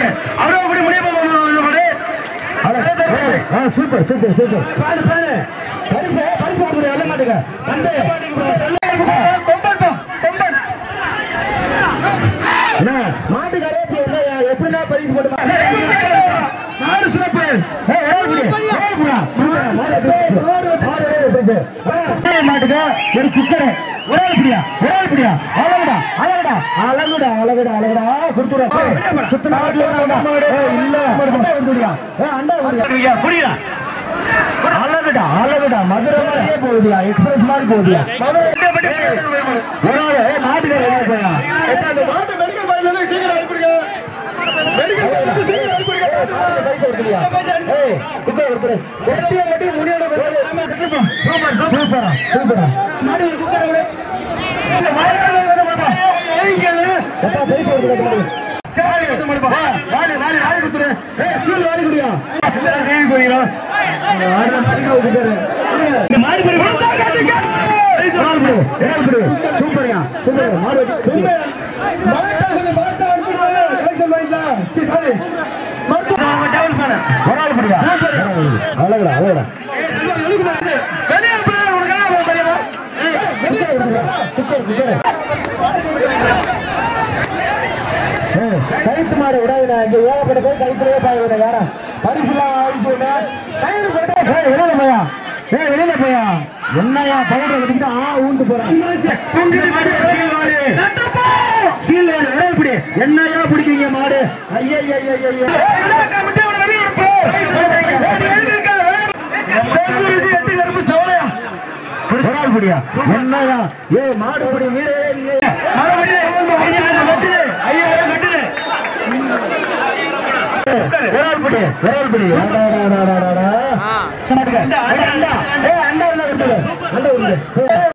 அறுபடி முடிய super super super பாடு பாடு பரிசு பரிசு கொடுக்குற வெள்ள மாட்டுங்க தம்பி கொம்பட்டும் கொம்பன் என்ன மாட்டுக்காரே இப்ப என்ன எப்படிதான் பரிசு போட்டு நாடு சிறப்பு ஏய், ஏய், புடி. ஏய், புடா. சூப்பர். மாடு பரிசு. மாடு பரிசு. ஏய், மாட்டுக்கு ஒரு குக்கரு ஒரே பிடியா ஒரே பிடியா அழகுடா அழகுடா அழகுடா அழகுடா அழகுடா குடுத்துடா சுத்தனா இல்ல அண்டா கொடுத்துடியா ஏ அண்டா கொடுயா புரியுதா அழகுடா அழகுடா மதுரை மாதிரியே போகுதியா எக்ஸ்பிரஸ் மாதிரி போகுதியா ஒரு ஆளு ஏய், மாட்டுக்கார வெளியே போயா மாட்டு மெடிக்கல் பாயில சீக்கிரம் அனுப்பிடுங்க மெடிக்கல் பாயில சீக்கிரம் அனுப்பிடுங்க பைசா கொடுத்துடியா ஏய் குக்கர் கொடுத்துரு செட்டியை மட்டும் முடியோட சூப்பர் சூப்பரா சூப்பரா மாடு ஒரு குக்கர் கூட எப்பா பைசா கொடுத்துரு சாலி வந்து மடுப்பா வாலி வாலி வாலி கொடுத்துரு ஏய் ஸ்டீல் வாலி குடியா எல்லாரும் கேள்வி போகிறோம் ஆடுற மாதிரி கொடுத்துரு இந்த மாடு போய் விழுந்தா காட்டுங்க ஏழு பிடி ஏழு பிடி சூப்பர்யா சூப்பர் மாடு சூப்பர் டெவல் பண்ண ஒரு ஆள் பிடியா அழகுடா அழகுடா வெளியே போய் உனக்கு என்ன தெரியுமா குக்கர் கொடுத்துருயா குக்கர் குக்கர் ஏய், கயித்து மாடு விடாதுடா இங்க ஏகப்பட்ட பேர் கயிற்றுலயே பாயுது யாரா பரிசுலாம் ஆயிடுச்சு உடனே கயிறு போட்டு ஏய் வெளியில போயா ஏய் வெளியில போயா என்னையா பவுடர் கட்டிக்கிட்டு ஆ ஊண்டு போறான் தூங்கிட்டு மாடு சீல் மாடு நட்டப்பா சீல் வேணும் ஒரே இப்படி என்னையா பிடிக்கீங்க மாடு ஐயா ஐயா ஐயா ஐயா ஒரு ஆள் பிடியா என்னையா ஏய் மாடு பிடி வீரே இல்லையா ஒரு ஆள் பிடி ஒரு ஆள் பிடி அடா, அடா, அடா, அடா, அடா. மாட்டுக்க. அண்டா, அண்டா. ஏய், அண்டா என்ன கொடுத்தது? அண்டா கொடுத்தது. ஏய்,